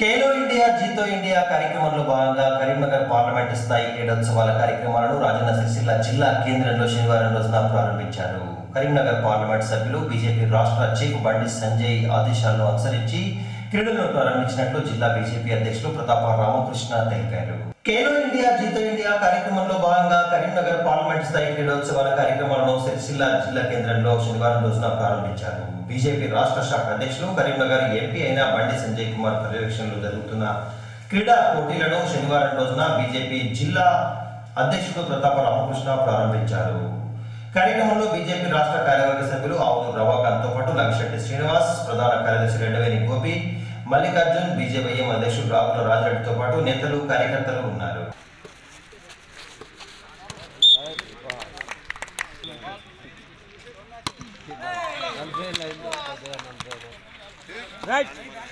Khelo India జీతో India కార్యక్రమంలో భాగంగా Karimnagar parliament స్థాయి క్రీడోత్సవాల కార్యక్రమాలను రాజన్న సిరిసిల్ల జిల్లా కేంద్రంలో శనివారం రోజున ప్రారంభించారు కరీంనగర్ పార్లమెంట్ సభ్యులు బీజేపీ రాష్ట్ర చీఫ్ బండి సంజయ్ ఆదేశాలను అనుసరించి క్రీడలను ప్రారంభించినట్లు జిల్లా బీజేపీ అధ్యక్షులు ప్రతాప రామకృష్ణ తెలిపారు ఖేలో ఇండియా జీతో ఇండియా కార్యక్రమంలో భాగంగా కరీంనగర్ పార్లమెంట్ స్థాయి క్రీడోత్సవాల కార్యక్రమాలను సిరిసిల్ల జిల్లా కేంద్రంలో శనివారం రోజున ప్రారంభించారు బీజేపీ రాష్ట్ర శాఖ అధ్యక్షులు కరీంనగర్ ఎంపీ అయిన బండి సంజయ్ కుమార్ పర్యవేక్షణలో జరుగుతున్న క్రీడా పోటీలను శనివారం రోజున బీజేపీ జిల్లా అధ్యక్షుడు ప్రతాప రామకృష్ణ ప్రారంభించారు కార్యక్రమంలో బీజేపీ రాష్ట్ర కార్యవర్గ సభ్యులు ఆవులు రవాకాంత్తో పాటు లక్షెట్టి శ్రీనివాస్ ప్రధాన కార్యదర్శి రెండవేని గోపి మల్లికార్జున్ బీజేపీఎం అధ్యక్షుడు రావుల రాజరెడ్డితో పాటు నేతలు కార్యకర్తలు ఉన్నారు రైట్